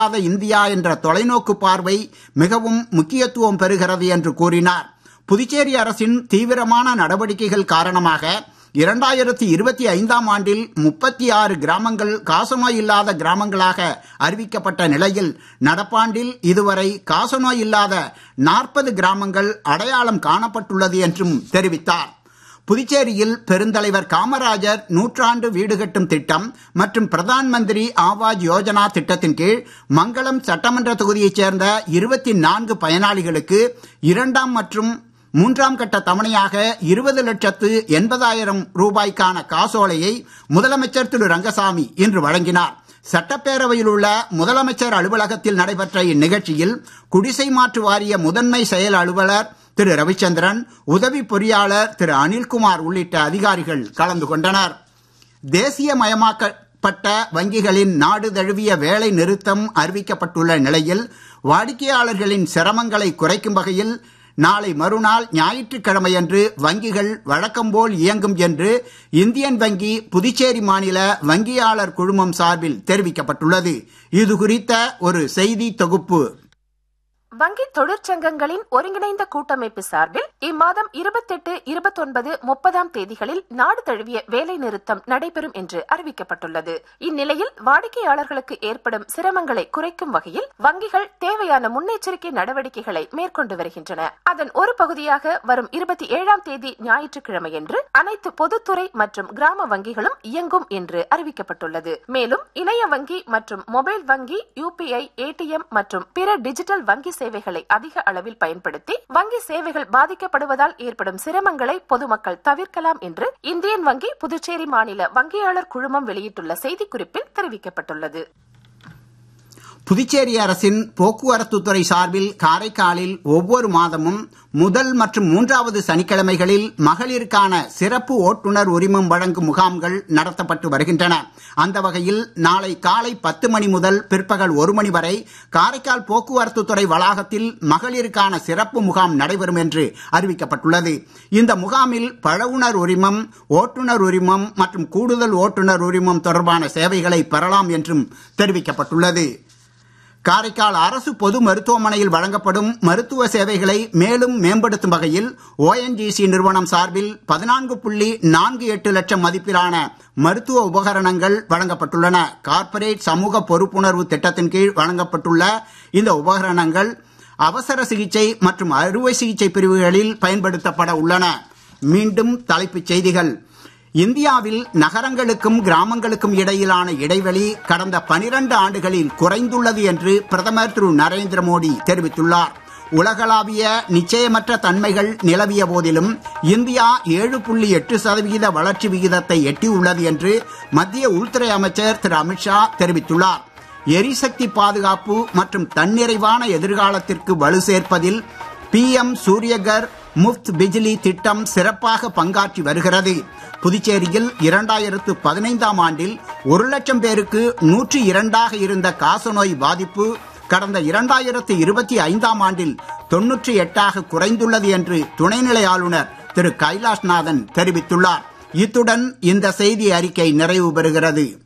இல்லாத இந்தியா என்ற தொலைநோக்கு பார்வை மிகவும் முக்கியத்துவம் பெறுகிறது என்று கூறினார் புதுச்சேரி அரசின் தீவிரமான நடவடிக்கைகள் காரணமாக இரண்டாயிரத்தி இருபத்தி ஐந்தாம் ஆண்டில் முப்பத்தி ஆறு கிராமங்கள் காசநோய் இல்லாத கிராமங்களாக அறிவிக்கப்பட்ட நிலையில் நடப்பாண்டில் இதுவரை காசநோய் இல்லாத நாற்பது கிராமங்கள் அடையாளம் காணப்பட்டுள்ளது என்றும் தெரிவித்தார் புதுச்சேரியில் பெருந்தலைவர் காமராஜர் நூற்றாண்டு வீடு கட்டும் திட்டம் மற்றும் பிரதான் மந்திரி ஆவாஸ் யோஜனா திட்டத்தின் கீழ் மங்களம் சட்டமன்ற தொகுதியைச் சேர்ந்த இருபத்தி நான்கு பயனாளிகளுக்கு இரண்டாம் மற்றும் மூன்றாம் கட்ட தவணையாக இருபது லட்சத்து எண்பதாயிரம் ரூபாய்க்கான காசோலையை முதலமைச்சர் திரு ரங்கசாமி இன்று வழங்கினார் சட்டப்பேரவையில் உள்ள முதலமைச்சர் அலுவலகத்தில் நடைபெற்ற இந்நிகழ்ச்சியில் குடிசை மாற்று வாரிய முதன்மை செயல் அலுவலர் திரு ரவிச்சந்திரன் உதவி பொறியாளர் திரு அனில்குமார் உள்ளிட்ட அதிகாரிகள் கலந்து கொண்டனர் தேசியமயமாக்கப்பட்ட வங்கிகளின் நாடு தழுவிய வேலை நிறுத்தம் அறிவிக்கப்பட்டுள்ள நிலையில் வாடிக்கையாளர்களின் சிரமங்களை குறைக்கும் வகையில் நாளை மறுநாள் ஞாயிற்றுக்கிழமையன்று வங்கிகள் வழக்கம்போல் இயங்கும் என்று இந்தியன் வங்கி புதுச்சேரி மாநில வங்கியாளர் குழுமம் சார்பில் தெரிவிக்கப்பட்டுள்ளது இது குறித்த ஒரு செய்தி தொகுப்பு வங்கி தொழிற்சங்கங்களின் ஒருங்கிணைந்த கூட்டமைப்பு சார்பில் இம்மாதம் இருபத்தெட்டு இருபத்தொன்பது முப்பதாம் தேதிகளில் நாடு தழுவிய வேலை நிறுத்தம் நடைபெறும் என்று அறிவிக்கப்பட்டுள்ளது இந்நிலையில் வாடிக்கையாளர்களுக்கு ஏற்படும் சிரமங்களை குறைக்கும் வகையில் வங்கிகள் தேவையான முன்னெச்சரிக்கை நடவடிக்கைகளை மேற்கொண்டு வருகின்றன அதன் ஒரு பகுதியாக வரும் இருபத்தி ஏழாம் தேதி ஞாயிற்றுக்கிழமையன்று அனைத்து பொதுத்துறை மற்றும் கிராம வங்கிகளும் இயங்கும் என்று அறிவிக்கப்பட்டுள்ளது மேலும் இணைய வங்கி மற்றும் மொபைல் வங்கி யுபிஐ ஏடிஎம் மற்றும் பிற டிஜிட்டல் வங்கி சேவைகளை அதிக அளவில் பயன்படுத்தி வங்கி சேவைகள் பாதிக்கப்படுவதால் ஏற்படும் சிரமங்களை பொதுமக்கள் தவிர்க்கலாம் என்று இந்தியன் வங்கி புதுச்சேரி மாநில வங்கியாளர் குழுமம் வெளியிட்டுள்ள செய்திக்குறிப்பில் தெரிவிக்கப்பட்டுள்ளது புதுச்சேரி அரசின் போக்குவரத்து துறை சார்பில் காரைக்காலில் ஒவ்வொரு மாதமும் முதல் மற்றும் மூன்றாவது சனிக்கிழமைகளில் மகளிருக்கான சிறப்பு ஓட்டுநர் உரிமம் வழங்கும் முகாம்கள் நடத்தப்பட்டு வருகின்றன அந்த வகையில் நாளை காலை பத்து மணி முதல் பிற்பகல் ஒரு மணி வரை காரைக்கால் போக்குவரத்து துறை வளாகத்தில் மகளிருக்கான சிறப்பு முகாம் நடைபெறும் என்று அறிவிக்கப்பட்டுள்ளது இந்த முகாமில் பழவுணர் உரிமம் ஓட்டுநர் உரிமம் மற்றும் கூடுதல் ஓட்டுநர் உரிமம் தொடர்பான சேவைகளை பெறலாம் என்றும் தெரிவிக்கப்பட்டுள்ளது காரைக்கால் அரசு பொது மருத்துவமனையில் வழங்கப்படும் மருத்துவ சேவைகளை மேலும் மேம்படுத்தும் வகையில் ஓஎன்ஜிசி நிறுவனம் சார்பில் பதினான்கு புள்ளி நான்கு எட்டு லட்சம் மதிப்பிலான மருத்துவ உபகரணங்கள் வழங்கப்பட்டுள்ளன கார்ப்பரேட் சமூக பொறுப்புணர்வு திட்டத்தின் கீழ் வழங்கப்பட்டுள்ள இந்த உபகரணங்கள் அவசர சிகிச்சை மற்றும் அறுவை சிகிச்சை பிரிவுகளில் பயன்படுத்தப்பட உள்ளன மீண்டும் தலைப்புச் செய்திகள் இந்தியாவில் நகரங்களுக்கும் கிராமங்களுக்கும் இடையிலான இடைவெளி கடந்த பனிரண்டு ஆண்டுகளில் குறைந்துள்ளது என்று பிரதமர் திரு நரேந்திர மோடி தெரிவித்துள்ளார் உலகளாவிய நிச்சயமற்ற தன்மைகள் நிலவிய போதிலும் இந்தியா ஏழு புள்ளி எட்டு சதவிகித வளர்ச்சி விகிதத்தை எட்டியுள்ளது என்று மத்திய உள்துறை அமைச்சர் திரு அமித்ஷா தெரிவித்துள்ளார் எரிசக்தி பாதுகாப்பு மற்றும் தன்னிறைவான எதிர்காலத்திற்கு வலு சேர்ப்பதில் பி எம் சூரியகர் முஃப்த் பிஜிலி திட்டம் சிறப்பாக பங்காற்றி வருகிறது புதுச்சேரியில் இரண்டாயிரத்து பதினைந்தாம் ஆண்டில் ஒரு லட்சம் பேருக்கு நூற்றி இரண்டாக இருந்த காசநோய் பாதிப்பு கடந்த இரண்டாயிரத்து இருபத்தி ஐந்தாம் ஆண்டில் தொன்னூற்றி எட்டாக குறைந்துள்ளது என்று துணைநிலை ஆளுநர் திரு கைலாஷ்நாதன் தெரிவித்துள்ளார் இத்துடன் இந்த செய்தி அறிக்கை நிறைவு பெறுகிறது